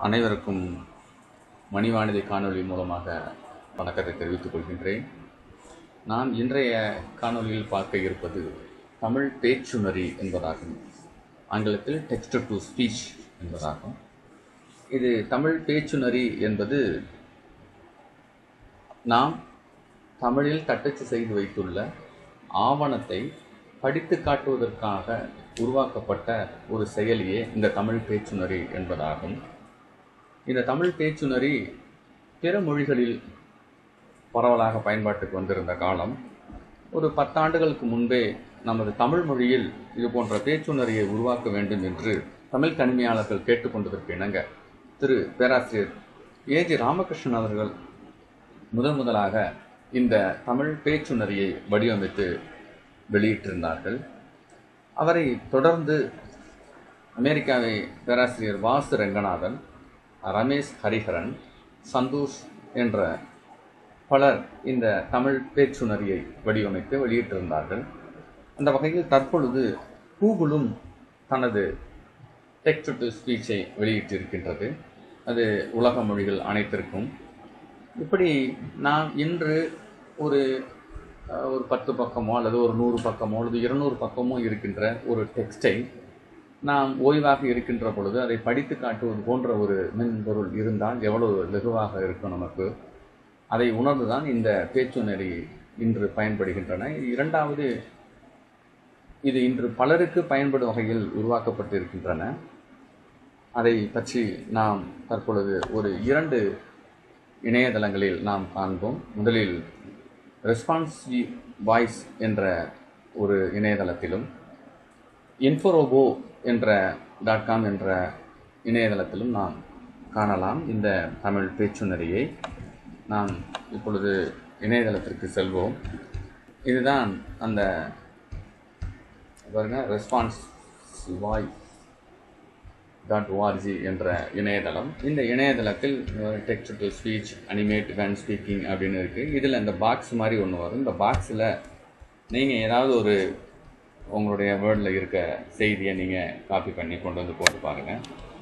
அனைவருக்கும் மணிவானிதை காணொளி மூலமாக வணக்கத்தை தெரிவித்துக் கொள்கின்றேன் நான் இன்றைய காணொளியில் பார்க்க இருப்பது தமிழ் பேச்சுணரி என்பதாகும் ஆங்கிலத்தில் டெக்ஸ்ட் டு ஸ்பீச் என்பதாகும் இது தமிழ் பேச்சுணரி என்பது நாம் தமிழில் தட்டச்சு செய்து வைத்துள்ள ஆவணத்தை படித்து காட்டுவதற்காக உருவாக்கப்பட்ட ஒரு செயலியே இந்த தமிழ் பேச்சுணரி என்பதாகும் இந்த தமிழ் பேச்சுணரி பிற மொழிகளில் பரவலாக பயன்பாட்டுக்கு வந்திருந்த காலம் ஒரு பத்தாண்டுகளுக்கு முன்பே நமது தமிழ் மொழியில் இது போன்ற பேச்சுணரியை உருவாக்க வேண்டும் என்று தமிழ் கணிமையாளர்கள் கேட்டுக்கொண்டதற்கு இணங்க திரு பேராசிரியர் ஏஜி ராமகிருஷ்ணன் அவர்கள் முதன் முதலாக இந்த தமிழ் பேச்சுணரியை வடிவமைத்து வெளியிட்டிருந்தார்கள் அவரை தொடர்ந்து அமெரிக்காவை பேராசிரியர் வாசு ரங்கநாதன் ரமேஷ் ஹரிஹரன் சந்தோஷ் என்ற பலர் இந்த தமிழ் பேச்சுணரியை வடிவமைத்து வெளியிட்டிருந்தார்கள் அந்த வகையில் தற்பொழுது கூகுளும் தனது டெக்ஸ்ட் டு ஸ்பீச்சை வெளியிட்டிருக்கின்றது அது உலக மொழிகள் அனைத்திற்கும் இப்படி நாம் இன்று ஒரு அஹ், ஒரு பத்து பக்கமோ அல்லது ஒரு நூறு பக்கமோ அல்லது இருநூறு பக்கமோ இருக்கின்ற ஒரு டெக்ஸ்டை நாம் ஓய்வாக இருக்கின்ற பொழுது அதை படித்து காட்டுவது போன்ற ஒரு மென்பொருள் இருந்தால் எவ்வளவு லகுவாக இருக்கும் நமக்கு அதை உணர்ந்துதான் இந்த பேச்சுநெறி இன்று பயன்படுகின்றன இரண்டாவது இது இன்று பலருக்கு பயன்படும் வகையில் உருவாக்கப்பட்டிருக்கின்றன அதை பற்றி நாம் தற்பொழுது ஒரு இரண்டு இணையதளங்களில் நாம் காண்போம் முதலில் ரெஸ்பான்சிவ் வாய்ஸ் என்ற ஒரு இணையதளத்திலும் இன்ஃபோரோபோ என்ற டாட் காம் என்ற இணையதளத்திலும் நாம் காணலாம் இந்த தமிழ் பேச்சுநெறியை நாம் இப்பொழுது இணையதளத்திற்கு செல்வோம் இதுதான் அந்த பாருங்க ரெஸ்பான்ஸ் வாய்ஸ் டாட் ஓஆர்ஜி என்ற இணையதளம் இந்த இணையதளத்தில் text to speech animate van speaking அப்படின்னு இருக்குது இதில் இந்த பாக்ஸ் மாதிரி ஒன்று வரும் இந்த பாக்ஸில் நீங்கள் ஏதாவது ஒரு உங்களுடைய வேர்டில் இருக்க செய்தியை நீங்கள் காப்பி பண்ணி கொண்டு வந்து போட்டு பாருங்கள்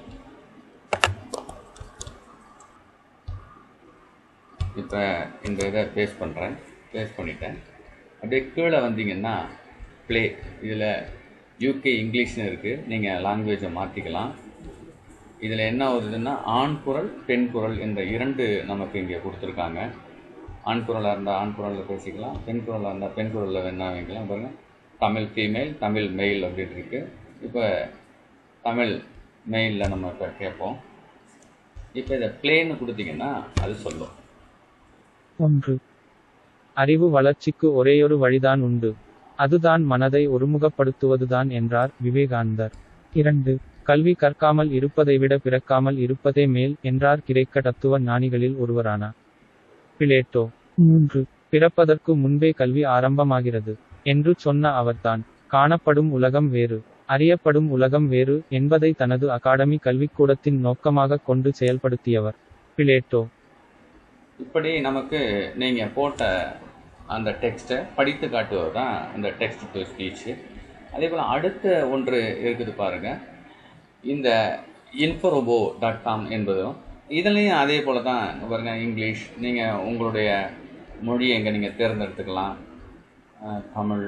இப்போ இந்த இதை பேஸ்ட் பண்ணுறேன் பேஸ்ட் பண்ணிட்டேன் அப்படியே கீழே வந்தீங்கன்னா ப்ளே இதில் யூகே இங்கிலீஷ்னு இருக்குது நீங்கள் லாங்குவேஜை மாற்றிக்கலாம் இதில் என்ன வருதுன்னா ஆண் குரல் பெண் குரல் என்ற இரண்டு நமக்கு இங்கே கொடுத்துருக்காங்க ஆண் குரலாக இருந்தால் ஆண் குரலில் பேசிக்கலாம் பெண் குரலாக இருந்தால் பெண் குரலில் வேணா வைக்கலாம் பாருங்கள் தமிழ் ஃபீமேல் தமிழ் மெயில் அப்படின்னு இருக்குது இப்போ தமிழ் மெயிலில் நம்ம இப்போ கேட்போம் இப்போ இதை ப்ளேன்னு கொடுத்தீங்கன்னா அது சொல்லும் ஒன்று அறிவு வளர்ச்சிக்கு ஒரேயொரு வழிதான் உண்டு அதுதான் மனதை ஒருமுகப்படுத்துவதுதான் என்றார் விவேகானந்தர் இரண்டு கல்வி கற்காமல் இருப்பதை விட பிறக்காமல் இருப்பதே மேல் என்றார் கிரேக்க தத்துவ ஞானிகளில் ஒருவரான பிளேட்டோ மூன்று பிறப்பதற்கு முன்பே கல்வி ஆரம்பமாகிறது என்று சொன்ன அவர்தான் காணப்படும் உலகம் வேறு அறியப்படும் உலகம் வேறு என்பதை தனது அகாடமி கல்விக்கூடத்தின் நோக்கமாக கொண்டு செயல்படுத்தியவர் பிளேட்டோ இப்படி நமக்கு நீங்கள் போட்ட அந்த டெக்ஸ்ட்டை படித்து காட்டுவது தான் அந்த டெக்ஸ்ட் டு ஸ்பீச்சு அதே போல் அடுத்த ஒன்று இருக்குது பாருங்கள் இந்த இன்ஃபோரோபோ டாட் காம் என்பதும் இதுலேயும் அதே போல் தான் இங்க பாருங்க இங்கிலீஷ் நீங்கள் உங்களுடைய மொழியை இங்கே நீங்கள் தேர்ந்தெடுத்துக்கலாம் அஹ், தமிழ்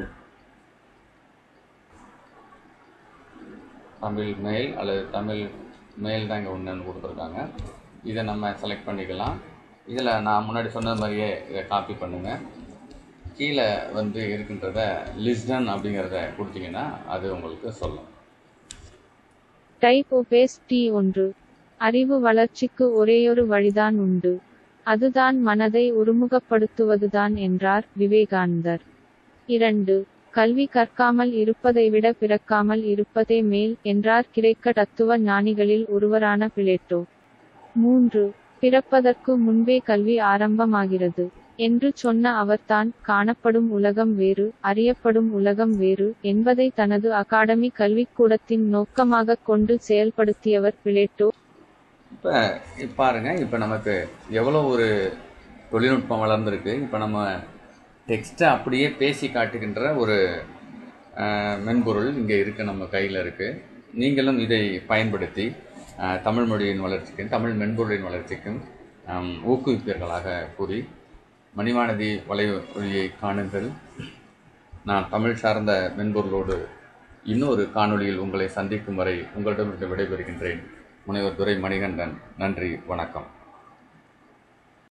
தமிழ் மெயில் அல்லது தமிழ் மெயில் தான் இங்கே ஒன்றுன்னு கொடுத்துருக்காங்க இதை நம்ம செலக்ட் பண்ணிக்கலாம் இதில் நான் முன்னாடி சொன்ன மாதிரியே இதை காப்பி பண்ணுங்கள் கீழே வந்து இருக்கின்றத லிஸ்டன் அப்படிங்கிறத கொடுத்தீங்கன்னா அது உங்களுக்கு சொல்லும் டைப் ஒபேஸ் டி ஒன்று அறிவு வளர்ச்சிக்கு ஒரேயொரு வழிதான் உண்டு அதுதான் மனதை ஒருமுகப்படுத்துவதுதான் என்றார் விவேகானந்தர் இரண்டு கல்வி கற்காமல் இருப்பதை விட பிறக்காமல் இருப்பதே மேல் என்றார் கிரேக்க தத்துவ ஞானிகளில் ஒருவரான பிளேட்டோ மூன்று பிறப்பதற்கு முன்பே கல்வி ஆரம்பமாகிறது என்று சொன்ன அவர்தான் காணப்படும் உலகம் வேறு அறியப்படும் உலகம் வேறு என்பதை தனது அகாடமி கல்விக்கூடத்தின் நோக்கமாக கொண்டு செயல்படுத்தியவர் பிளேட்டோ இப்போ பாருங்கள் இப்போ நமக்கு எவ்வளோ ஒரு தொழில்நுட்பம் வளர்ந்துருக்கு இப்போ நம்ம டெக்ஸ்ட்டை அப்படியே பேசி காட்டுகின்ற ஒரு அஹ், மென்பொருள் இங்கே இருக்குது நம்ம கையில் இருக்குது நீங்களும் இதை பயன்படுத்தி அஹ், தமிழ் மொழியின் வளர்ச்சிக்கும் தமிழ் மென்பொருளின் வளர்ச்சிக்கும் ஆம், ஊக்குவிப்பீர்களாக கூறி மணிவானதி வலையொலியை காணுங்கள் நான் தமிழ் சார்ந்த மென்பொருளோடு இன்னொரு காணொளியில் உங்களை சந்திக்கும் வரை உங்களிடமிருந்து விடைபெறுகின்றேன் முனைவர் துரை மணிகண்டன் நன்றி வணக்கம்